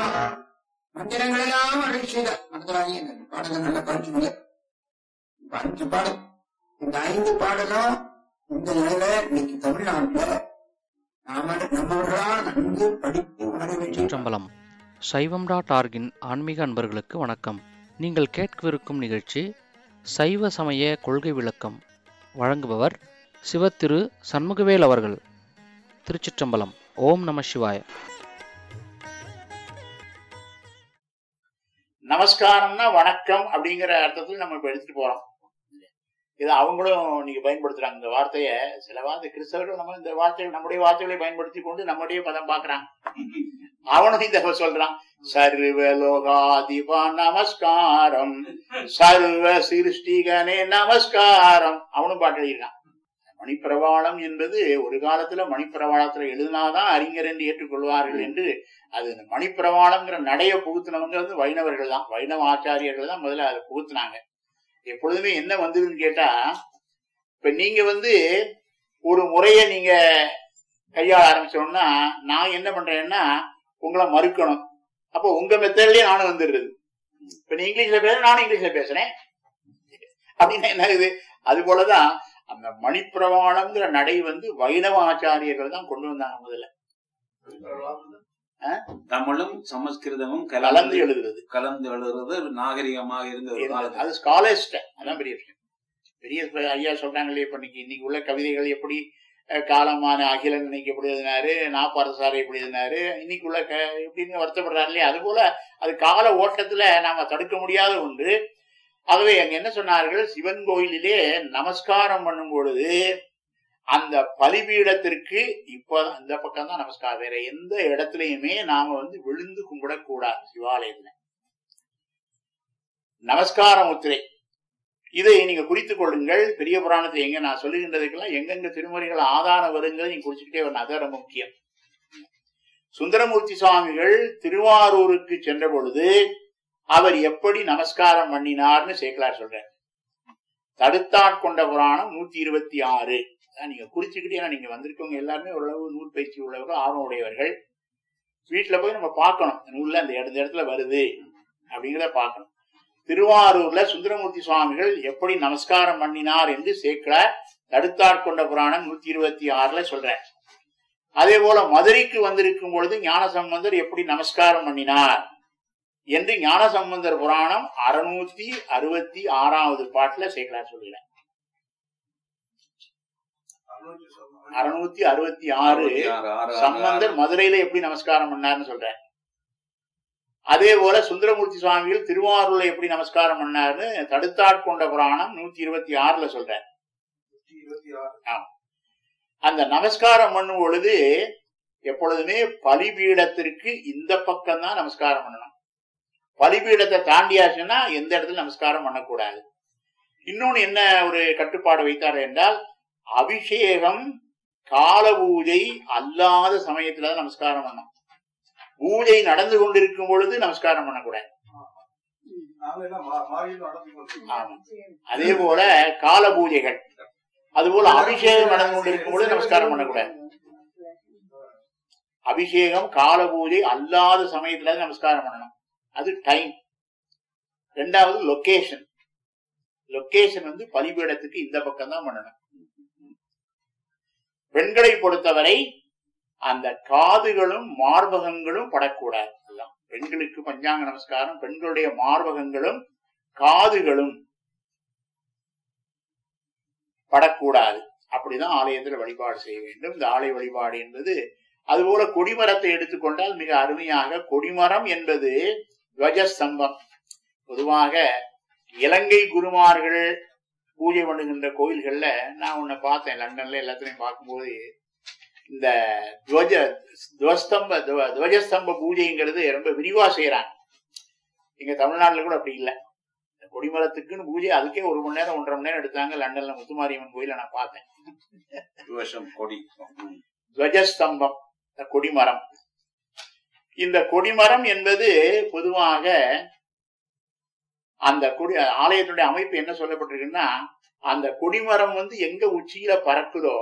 மந்திரங்கள் எல்லாம் அருள் செய்தார் மந்திராணி பாடல நல்ல படிச்சுங்க அஞ்சு பாடல் இந்த ஐந்து பாடலும் இந்த நிலையில இன்னைக்கு தமிழ்நாட்டுல நாம நம்மளா நன்கு படித்து உணர வேண்டிய திருச்சிற்றம்பலம் சைவம் டாட் ஆர்கின் ஆன்மீக அன்பர்களுக்கு வணக்கம் நீங்கள் கேட்கவிருக்கும் நிகழ்ச்சி சைவ சமய கொள்கை விளக்கம் வழங்குபவர் சிவத்திரு சண்முகவேல் அவர்கள் திருச்சிற்றம்பலம் ஓம் நம சிவாய நமஸ்காரம்னா வணக்கம் அப்படிங்கிற அர்த்தத்தில் நம்ம இப்ப எடுத்துட்டு போறோம் இது அவங்களும் நீங்க பயன்படுத்துறாங்க இந்த வார்த்தைய சில வார்த்தை கிறிஸ்தவர்கள் நம்ம இந்த வார்த்தைகள் நம்முடைய வார்த்தைகளை பயன்படுத்தி கொண்டு நம்முடைய பதம் பாக்குறாங்க அவனும் இந்த சொல்றான் சர்வ லோகாதிபா நமஸ்காரம் சர்வ சிருஷ்டிகனே நமஸ்காரம் அவனும் பாட்டு எழுதியிருக்கான் மணிப்பிரவாளம் என்பது ஒரு காலத்துல மணிப்பிரவாளத்துல எழுதினாதான் அறிஞர் என்று ஏற்றுக்கொள்வார்கள் என்று அது இந்த மணிப்பிரவாளம்ங்கிற நடைய புகுத்தினவங்க வந்து வைணவர்கள் தான் வைணவ ஆச்சாரியர்கள் தான் முதல்ல அதை புகுத்தினாங்க எப்பொழுதுமே என்ன வந்ததுன்னு கேட்டா இப்ப நீங்க வந்து ஒரு முறைய நீங்க கையாள ஆரம்பிச்சோம்னா நான் என்ன பண்றேன்னா உங்களை மறுக்கணும் அப்போ உங்க மெத்தட்லயே நானும் வந்துடுறது இப்ப நீ இங்கிலீஷ்ல பேச நானும் இங்கிலீஷ்ல பேசுறேன் அப்படின்னா என்ன ஆகுது அது போலதான் அந்த மணிப்பிரவாளம்ங்கிற நடை வந்து வைணவ ஆச்சாரியர்கள் தான் கொண்டு வந்தாங்க முதல்ல தமிழும் சமஸ்கிருதமும் கலந்து கலந்து எழுதுறது கலந்து எழுதுறது நாகரிகமாக இருந்த ஒரு இருந்தது. காலத்துல. அது ஸ்காலர்ஸ்ட அதான் பெரிய விஷயம் பெரிய இப்ப ஐயா சொல்றாங்களே இப்ப இன்னைக்கு இன்னைக்கு உள்ள கவிதைகள் எப்படி அஹ், காலமான அகிலன் இன்னைக்கு எப்படி எழுதினாரு நாப்பாரசாரை எப்படி எழுதினாரு இன்னைக்கு உள்ள க எப்படின்னு வருத்தப்படுறாரு இல்லையா அது போல அது கால ஓட்டத்துல நாம தடுக்க முடியாத ஒன்று ஆகவே அங்க என்ன சொன்னார்கள் சிவன் கோயிலிலே நமஸ்காரம் பண்ணும் பொழுது அந்த பலிபீடத்திற்கு இப்போ இந்த பக்கம் தான் நமஸ்காரம் வேற எந்த இடத்துலயுமே நாம வந்து விழுந்து கும்பிடக்கூடாது சிவாலயத்துல நமஸ்கார முத்திரை இதை நீங்க குறித்துக் கொள்ளுங்கள் பெரிய புராணத்துல எங்க நான் சொல்லுகின்றதுக்கெல்லாம் எங்கெங்க திருமுறைகள் ஆதாரம் வருங்கிறத நீங்க குறிச்சுக்கிட்டே வரணும் அதான் ரொம்ப முக்கியம் சுந்தரமூர்த்தி சுவாமிகள் திருவாரூருக்கு சென்ற பொழுது அவர் எப்படி நமஸ்காரம் பண்ணினார்னு சேக்கலார் சொல்றார் தடுத்தாட்கொண்ட புராணம் நூத்தி இருபத்தி ஆறு அதான் நீங்க குறிச்சுக்கிட்டே ஏன்னா நீங்க வந்திருக்கவங்க எல்லாருமே ஓரளவு நூல் பயிற்சி உள்ளவர்கள் ஆர்வம் உடையவர்கள் வீட்டுல போய் நம்ம பார்க்கணும் நூல்ல அந்த இடத்துல இடத்துல வருது அப்படிங்கிறத பார்க்கணும் திருவாரூர்ல சுந்தரமூர்த்தி சுவாமிகள் எப்படி நமஸ்காரம் பண்ணினார் என்று சேக்கலார் தடுத்தாட்கொண்ட புராணம் நூத்தி இருபத்தி ஆறுல சொல்ற அதே போல மதுரைக்கு வந்திருக்கும் பொழுது ஞானசம்பந்தர் எப்படி நமஸ்காரம் பண்ணினார் என்று ஞானசம்பந்தர் புராணம் அறுநூத்தி அறுபத்தி ஆறாவது பாட்டுல சேக்கலார் சொல்லுகிறார் அறுநூத்தி அறுபத்தி ஆறு அறுபத்தி ஆறு, ஆறு, ஆறு, சம்பந்தர் மதுரையில எப்படி நமஸ்காரம் பண்ணார்னு சொல்றேன் அதே போல சுந்தரமூர்த்தி சுவாமிகள் திருவாரூர்ல எப்படி நமஸ்காரம் பண்ணாருன்னு தடுத்தாட்கொண்ட புராணம் நூத்தி இருபத்தி ஆறுல சொல்றேன் ஆமா. அந்த நமஸ்காரம் பண்ணும் பொழுது எப்பொழுதுமே பலிபீடத்திற்கு இந்த பக்கம் தான் நமஸ்காரம் பண்ணணும் பலிபீடத்தை தாண்டியாச்சுன்னா எந்த இடத்துல நமஸ்காரம் பண்ணக்கூடாது இன்னொன்னு என்ன ஒரு கட்டுப்பாடு வைத்தார் என்றால் அபிஷேகம் கால பூஜை அல்லாத சமயத்துல தான் நமஸ்காரம் பண்ணணும் பூஜை நடந்து கொண்டிருக்கும் பொழுது நமஸ்காரம் பண்ணக்கூடாது ஆமா. அதே போல கால பூஜைகள் அதுபோல அபிஷேகம் நடந்து கொண்டிருக்கும் பொழுது நமஸ்காரம் பண்ணக்கூடாது அபிஷேகம் கால பூஜை அல்லாத சமயத்துல தான் நமஸ்காரம் பண்ணணும் அது டைம் ரெண்டாவது லொகேஷன் லொகேஷன் வந்து பலிபீடத்துக்கு இந்த பக்கம் தான் பண்ணணும் பெண்களை பொறுத்தவரை அந்த காதுகளும் மார்பகங்களும் படக்கூடாது எல்லாம் பெண்களுக்கு பஞ்சாங்க நமஸ்காரம் பெண்களுடைய மார்பகங்களும் காதுகளும் படக்கூடாது அப்படிதான் ஆலயத்துல வழிபாடு செய்ய வேண்டும் இந்த ஆலய வழிபாடு என்பது அதுபோல கொடிமரத்தை எடுத்துக்கொண்டால் மிக அருமையாக கொடிமரம் என்பது துவஜஸ்தம்பம் பொதுவாக இலங்கை குருமார்கள் பூஜை பண்ணுகின்ற கோயில்கள்ல நான் உன்னை பார்த்தேன் லண்டன்ல எல்லாத்தையும் பார்க்கும்போது இந்த துவஜ துவஸ்தம்ப துவ- துவஜஸ்தம்ப பூஜைங்கிறது ரொம்ப விரிவா செய்யறாங்க இங்க தமிழ்நாட்டுல கூட அப்படி இல்லை இந்த கொடிமரத்துக்குன்னு பூஜை அதுக்கே ஒரு மணி நேரம் ஒன்றரை மணி நேரம் எடுத்தாங்க லண்டன்ல முத்துமாரியம்மன் கோயில நான் பார்த்தேன் துவசம் கொடி ம். துவஜஸ்தம்பம் இந்த கொடிமரம் இந்த கொடிமரம் என்பது பொதுவாக அந்த கொடி ஆலயத்துடைய அமைப்பு என்ன சொல்லப்பட்டிருக்குன்னா அந்த கொடிமரம் வந்து எங்க உச்சியில பறக்குதோ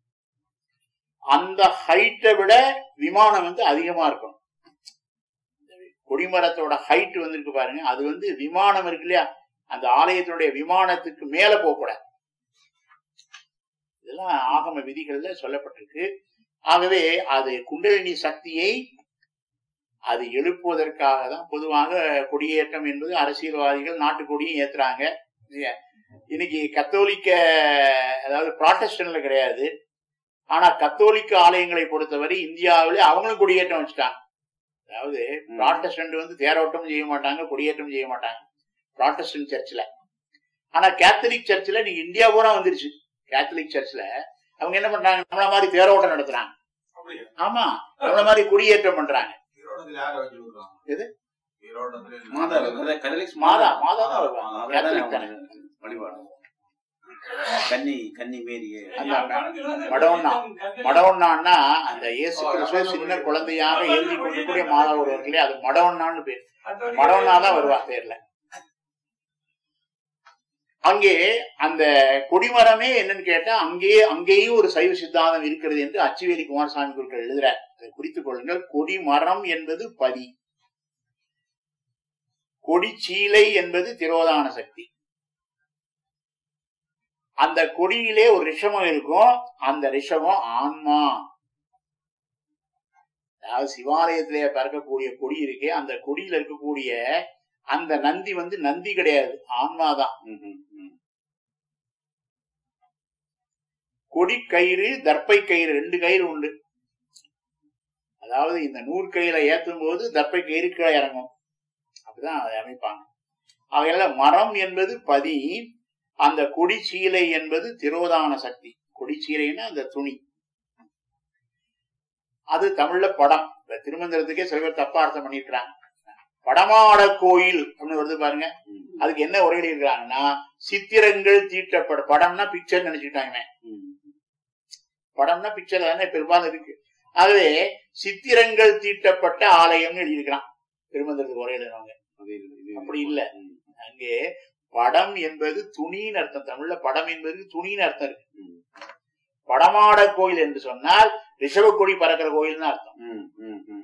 அந்த ஹைட்டை விட விமானம் வந்து அதிகமா இருக்கும் இந்த கொடிமரத்தோட ஹைட் வந்திருக்கு பாருங்க அது வந்து விமானம் இருக்கு இல்லையா அந்த ஆலயத்தினுடைய விமானத்துக்கு மேல போகக்கூடாது இதெல்லாம் ஆகம விதிகள்ல சொல்லப்பட்டிருக்கு ஆகவே அது குண்டலினி சக்தியை அது எழுப்புவதற்காக தான் பொதுவாக கொடியேற்றம் என்பது அரசியல்வாதிகள் நாட்டுக்கொடியும் ஏத்துறாங்க இல்லையா? இன்னைக்கு கத்தோலிக்க அதாவது ப்ராட்டஸ்டன்ட்ல கிடையாது ஆனா கத்தோலிக்க ஆலயங்களை பொறுத்தவரை இந்தியாவிலே அவங்களும் கொடியேற்றம் வச்சுட்டாங்க அதாவது ப்ராட்டஸ்டன்ட் வந்து தேரோட்டம் செய்ய மாட்டாங்க கொடியேற்றம் செய்ய மாட்டாங்க ப்ராட்டஸ்டன்ட் சர்ச்சில் ஆனா கேத்தலிக் சர்ச்சில் நீங்க இந்தியா பூரா வந்துருச்சு கேத்தலிக் சர்ச்சில் அவங்க என்ன பண்றாங்க நம்மள மாதிரி தேரோட்டம் நடத்துறாங்க அப்படியா? ஆமா நம்மள மாதிரி குடியேற்றம் பண்றாங்க ஈரோடத்துல யாரை வச்சு கொடுக்குறாங்க? எது? ஈரோடத்துல மாதா அதாவது கதலிக்ஸ் மாதா மாதா தான் வருவாங்க அதான் கேத்தலிக் தானே வழிபாடு கன்னி கன்னி மேரியே அந்த மடோன்னா மடோன்னான்னா அந்த இயேசு கிறிஸ்துவ சின்ன குழந்தையாக எழுதி கொண்டிருக்கூடிய மாதா ஒருவர் இல்லையா அது மடோன்னான்னு பேர் மடோன்னா தான் வருவா பேர்ல அங்கே அந்த கொடிமரமே என்னன்னு கேட்டா அங்கேயே அங்கேயும் ஒரு சைவ சித்தாந்தம் இருக்கிறது என்று அச்சுவேலி குமாரசாமி குருக்கள் எழுதுறார் அதை குறித்துக் கொள்ளுங்கள் கொடிமரம் என்பது பதி கொடி சீலை என்பது திரோதான சக்தி அந்த கொடியிலே ஒரு ரிஷபம் இருக்கும் அந்த ரிஷபம் ஆன்மா அதாவது சிவாலயத்திலே பறக்கக்கூடிய கொடி இருக்கே அந்த கொடியில இருக்கக்கூடிய அந்த நந்தி வந்து நந்தி கிடையாது ஆன்மாதான் ம், ம், ம். கொடி கயிறு தர்ப்பை கயிறு ரெண்டு கயிறு உண்டு அதாவது இந்த நூறு கயிறை ஏத்தும் போது தர்ப்பை கயிறு கீழே இறங்கும் அப்படிதான் அதை அமைப்பாங்க ஆகையால மரம் என்பது பதி அந்த கொடி சீலை என்பது திரோதான சக்தி கொடி சீலைன்னா அந்த துணி அது தமிழ்ல படம் இந்த திருமந்திரத்துக்கே சில பேர் தப்பா அர்த்தம் பண்ணிருக்கிறாங்க படமாட கோயில் அப்படின்னு வருது பாருங்க ம், அதுக்கு என்ன உரை இருக்கிறாங்கன்னா சித்திரங்கள் தீட்டப்பட படம்னா பிக்சர் நினைச்சுட்டாங்க ம். படம்னா பிக்சர் தானே பெரும்பாலும் இருக்கு ஆகவே சித்திரங்கள் தீட்டப்பட்ட ஆலயம்னு எழுதியிருக்கிறான் திருமந்திரத்துக்கு உரை எழுதுனவங்க அது இது- இது- அப்படி இல்ல. ம், அங்கே படம் என்பது துணின்னு அர்த்தம் தமிழ்ல படம் என்பது துணின்னு அர்த்தம் இருக்கு ம், படமாட கோயில் என்று சொன்னால் ரிஷபக்கொடி பறக்கிற கோயில்னு அர்த்தம் ம், ம், ம்.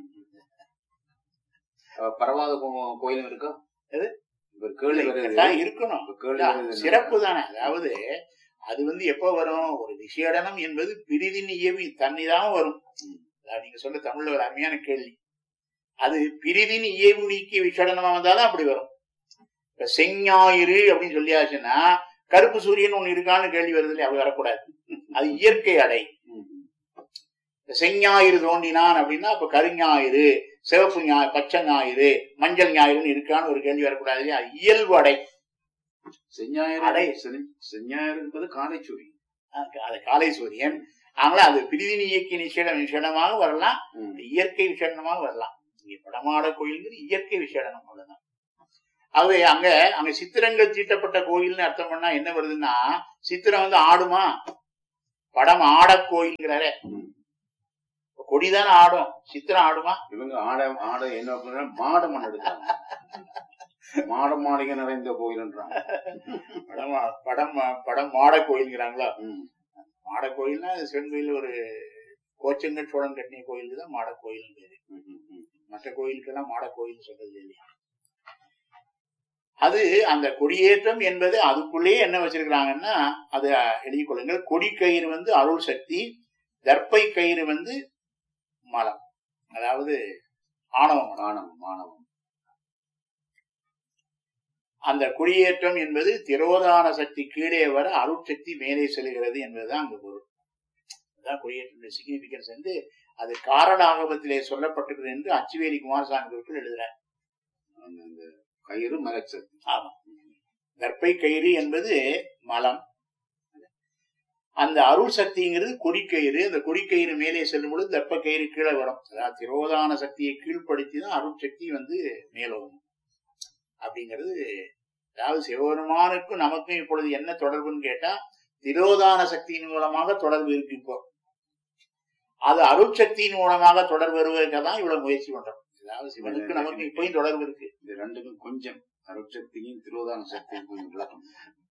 அப்ப பரவாத கோ- கோயிலும் இருக்கா எது? இப்ப கேள்வி வருது கட்டாயம் இருக்கணும் இப்ப கேள்வி வருது சிறப்பு தானே அதாவது அது வந்து எப்ப வரும் ஒரு விஷேடனம் என்பது பிரிதின் இயவி தண்ணிதான் வரும் ம். அதாவது நீங்க சொல்ல தமிழ்ல ஒரு அருமையான கேள்வி அது பிரிதின் இயவு நீக்கி விஷேடனமா வந்தாதான் அப்படி வரும் இப்ப செஞ்ஞாயிறு அப்படின்னு சொல்லியாச்சுன்னா கருப்பு சூரியன் ஒண்ணு இருக்கான்னு கேள்வி வருது இல்லையா அது வரக்கூடாது அது இயற்கை அடை ம், ம். இப்ப செஞ்ஞாயிறு தோண்டினான் அப்படின்னா அப்ப கருஞாயிறு சிவப்பு ஞாயிறு பச்சை ஞாயிறு மஞ்சள் ஞாயிறுன்னு இருக்கான்னு ஒரு கேள்வி வரக்கூடாது இல்லையா இயல்பு அடை செஞ்ஞாயிறு அடை. செஞ்- செஞ்ஞாயிறு என்பது காலைச்சூரி அது காலை சூரியன் அதனால அது பிரிதினி இயக்கி நிஷேடம் விஷேடமாக வரலாம் ம், இயற்கை விஷேடமாக வரலாம் இங்க படமாட கோயில்ங்கிறது இயற்கை விஷேடனம் அவ்வளவுதான் ஆகவே அங்க அங்க சித்திரங்கள் தீட்டப்பட்ட கோயில்னு அர்த்தம் பண்ணா என்ன வருதுன்னா சித்திரம் வந்து ஆடுமா படம் ஆட கோயில்ங்கிறாரே ம். கொடிதானே ஆடும் சித்திரம் ஆடுமா இவங்க ஆட ஆட என்ன பண்ணா மாட மண் எடுக்கிறாங்க மாட மாளிகை நிறைந்த கோயில்ன்றாங்க படம் ஆ- படம் ஆ- படம் மாட கோயில்ங்கிறாங்களா ம், மாட கோயில்னா அது சிவன் கோயில் ஒரு கோச்சங்கன் சோழன் கட்டிய கோயிலுக்கு தான் மாட கோயில் பேரு ம், ம், ம். மற்ற கோயிலுக்கெல்லாம் மாட கோயில் சொல்றது இல்லையா அது அந்த கொடியேற்றம் என்பது அதுக்குள்ளேயே என்ன வச்சிருக்கிறாங்கன்னா அது எழுதிக் கொள்ளுங்கள் கொடி கயிறு வந்து அருள் சக்தி தர்ப்பை கயிறு வந்து மலம் அதாவது ஆணவ மலம் மாணவம் மாணவம் அந்த குடியேற்றம் என்பது திரோதான சக்தி கீழே வர அருட்சக்தி மேலே செல்கிறது என்பதுதான் அங்க பொருள் அதுதான் குடியேற்றம் சிக்னிபிகன்ஸ் வந்து அது காரணாகமத்திலே சொல்லப்பட்டிருக்கிறது என்று அச்சுவேலி குமாரசாமி குருக்கள் எழுதுறார் அந்த- அந்த கயிறு மலச்சத்து கர்ப்பை கயிறு என்பது மலம் அந்த அருள் சக்திங்கிறது கொடிக்கயிறு அந்த கொடிக்கயிறு மேலே செல்லும் பொழுது தர்ப்ப கயிறு கீழே வரும் அதாவது திரோதான சக்தியை கீழ்ப்படுத்தி தான் அருள் சக்தி வந்து மேலோகும் அப்படிங்கிறது அதாவது சிவபெருமானுக்கும் நமக்கும் இப்பொழுது என்ன தொடர்புன்னு கேட்டா திரோதான சக்தியின் மூலமாக தொடர்பு இருக்கு இப்போ அது அருள் சக்தியின் மூலமாக தொடர்பு வருவதற்கு தான் இவ்வளவு முயற்சி பண்றோம் அதாவது சிவனுக்கு நமக்கு இப்பயும் தொடர்பு இருக்கு இது ரெண்டுக்கும் கொஞ்சம் அருட்சக்தியும் திருவோதான சக்தியும் கொஞ்சம் விளக்கம்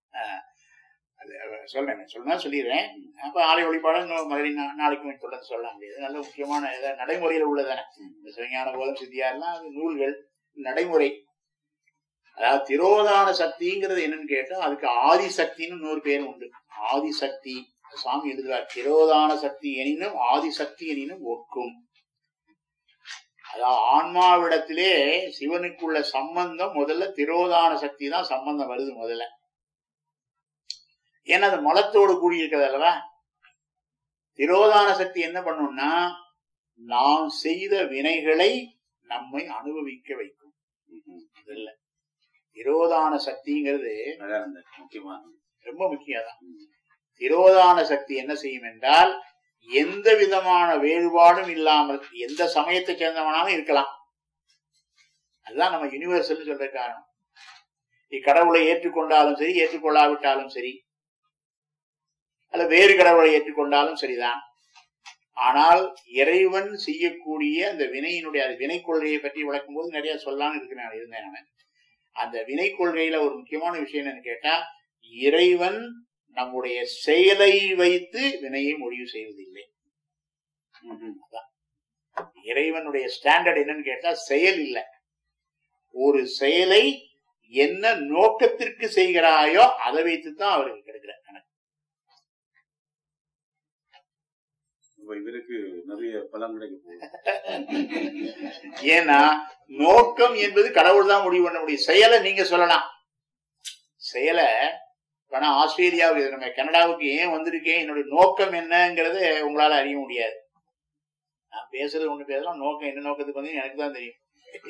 சொல்றேன் சொன்னா சொல்லிடுறேன் அப்ப ஆலை வழிபாடு இன்னும் மறுபடியும் நா- நாளைக்கு தொடர்ந்து சொல்லலாம் முடியாது நல்ல முக்கியமான ஏதாவது நடைமுறையில உள்ளதானே இந்த சிவஞான போதம் சித்தியாரெல்லாம் அது நூல்கள் நடைமுறை அதாவது திரோதான சக்திங்கிறது என்னன்னு கேட்டா அதுக்கு ஆதிசக்தின்னு இன்னொரு பேர் உண்டு ஆதிசக்தி சாமி எழுதுவார் திரோதான சக்தி எனினும் ஆதிசக்தி எனினும் ஒக்கும் அதாவது ஆன்மாவிடத்திலே சிவனுக்குள்ள சம்பந்தம் முதல்ல திரோதான சக்தி தான் சம்பந்தம் வருது முதல்ல ஏன்னா அது மலத்தோடு கூடி இருக்கிறது அல்லவா திரோதான சக்தி என்ன பண்ணும்னா நாம் செய்த வினைகளை நம்மை அனுபவிக்க வைக்கும் ம்ஹும். இல்ல திரோதான சக்திங்கிறது அதான் அந்த முக்கியமான ரொம்ப முக்கியம் தான் திரோதான சக்தி என்ன செய்யும் என்றால் எந்த விதமான வேறுபாடும் இல்லாமல் எந்த சமயத்தை சேர்ந்தவனாலும் இருக்கலாம் அதுதான் நம்ம யூனிவர்சல் சொல்ற காரணம் இக்கடவுளை ஏற்றுக்கொண்டாலும் சரி ஏற்றுக்கொள்ளாவிட்டாலும் சரி அல்ல வேறு கடவுளை ஏற்றுக்கொண்டாலும் சரிதான் ஆனால் இறைவன் செய்யக்கூடிய அந்த வினையினுடைய அது வினை கொள்கையை பற்றி விளக்கும் போது நிறைய சொல்லலாம்னு இருக்கு நான் இருந்தேன் நான் அந்த வினை கொள்கையில ஒரு முக்கியமான விஷயம் என்னன்னு கேட்டா இறைவன் நம்முடைய செயலை வைத்து வினையை முடிவு செய்வதில்லை ம்ஹும். இறைவனுடைய ஸ்டாண்டர்ட் என்னன்னு கேட்டா செயல் இல்லை ஒரு செயலை என்ன நோக்கத்திற்கு செய்கிறாயோ அதை வைத்து தான் அவருக்கு கிடைக்கிற கணக்கு இப்ப இவருக்கு நிறைய பலம் கிடைக்க போகுது ஏன்னா நோக்கம் என்பது கடவுள் தான் முடிவு பண்ண முடியும் செயலை நீங்க சொல்லலாம் செயலை இப்ப நான் ஆஸ்திரேலியாவுக்கு நம்ம கனடாவுக்கு ஏன் வந்திருக்கேன் என்னுடைய நோக்கம் என்னங்கிறது உங்களால அறிய முடியாது நான் பேசுறது ஒண்ணு பேசலாம் நோக்கம் என்ன நோக்கத்துக்கு வந்து எனக்கு தான் தெரியும்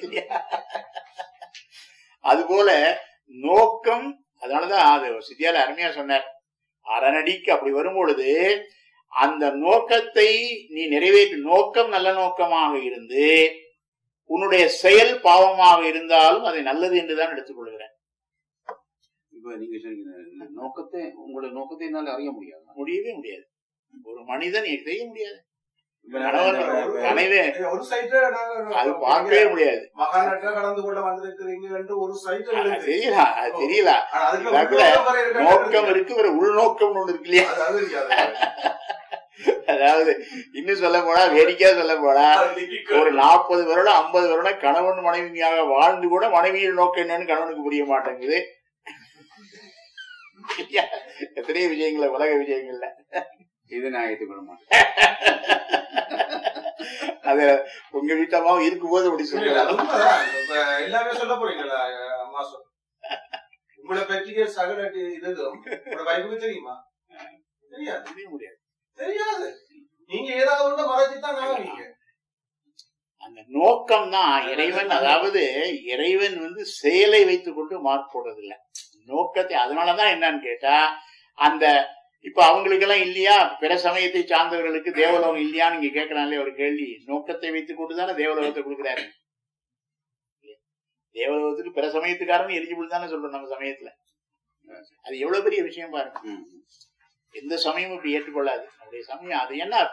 அதுபோல நோக்கம் அதனாலதான் அது சித்தியால அருமையா சொன்னார் அரணடிக்கு அப்படி வரும் பொழுது அந்த நோக்கத்தை நீ நிறைவேற்று நோக்கம் நல்ல நோக்கமாக இருந்து உன்னுடைய செயல் பாவமாக இருந்தாலும் அதை நல்லது என்றுதான் எடுத்துக்கொள்கிறேன் இப்ப நீங்க சொன்னீங்க இந்த நோக்கத்தை உங்களுடைய நோக்கத்தை என்னால அறிய முடியாது முடியவே முடியாது ஒரு மனிதன் இதை செய்ய முடியாது இப்ப கணவன் நான் கனவே ஒரு சைட்டு அது பார்க்கவே முடியாது மகாநாட்டில கடந்து கொள்ள வந்திருக்கிறீங்க என்று ஒரு சைட்டு அது இருக்கு. தெரியல அது தெரியல ஆனா அதுக்கு அதுல உள்நோக்கம் வரை இருக்கு. நோக்கம் இருக்கு ஒரு உள்நோக்கம் ஒண்ணு இருக்கு இல்லையா அது- அது தெரியாது. அதாவது இன்னும் சொல்ல போனா வேடிக்கையா சொல்ல போனா அது லிங்கிக்கு. ஒரு நாற்பது வருடம் ஐம்பது வருடம் கணவன் மனைவியாக வாழ்ந்து கூட மனைவியின் நோக்கம் என்னன்னு கணவனுக்கு புரிய மாட்டேங்குது இல்லையா? எத்தனையோ விஷயங்கள உலக விஷயங்கள்ல இதை நான் ஏற்றுக்கொள்ள மாட்டேன் அது உங்க வீட்டமாவும் இருக்கும்போது அப்படி இல்ல, இல்ல, அது சொல்லுங்க உண்மைதான். இப்ப எல்லாமே சொல்ல போறீங்களா அம்மா சொல் உங்களோட பெற்றிகை சகல இதுதும் உங்களோட வைஃபுக்கு தெரியுமா தெரியாது புரிய முடியாது தெரியாது நீங்க ஏதாவது ஒண்ணு மறைச்சுதான் நாவீங்க அந்த நோக்கம் தான் இறைவன் அதாவது இறைவன் வந்து செயலை வைத்துக் கொண்டு மார்க் போடுறதில்ல நோக்கத்தை அதனாலதான் என்னன்னு கேட்டா அந்த இப்ப அவங்களுக்கு எல்லாம் இல்லையா பிற சமயத்தை சார்ந்தவர்களுக்கு தேவலோகம் இல்லையான்னு நீங்க கேட்கலாம்ல ஒரு கேள்வி நோக்கத்தை வைத்துக் கொண்டு தானே தேவலோகத்தை கொடுக்குறாரு தேவலோகத்துக்கு பிற சமயத்துக்காரன் எலிஜிபிள் தானே சொல்றோம் நம்ம சமயத்துல அது எவ்வளவு பெரிய விஷயம் பாருங்க ம். எந்த சமயமும் இப்படி ஏற்றுக்கொள்ளாது நம்முடைய சமயம் அது என்ன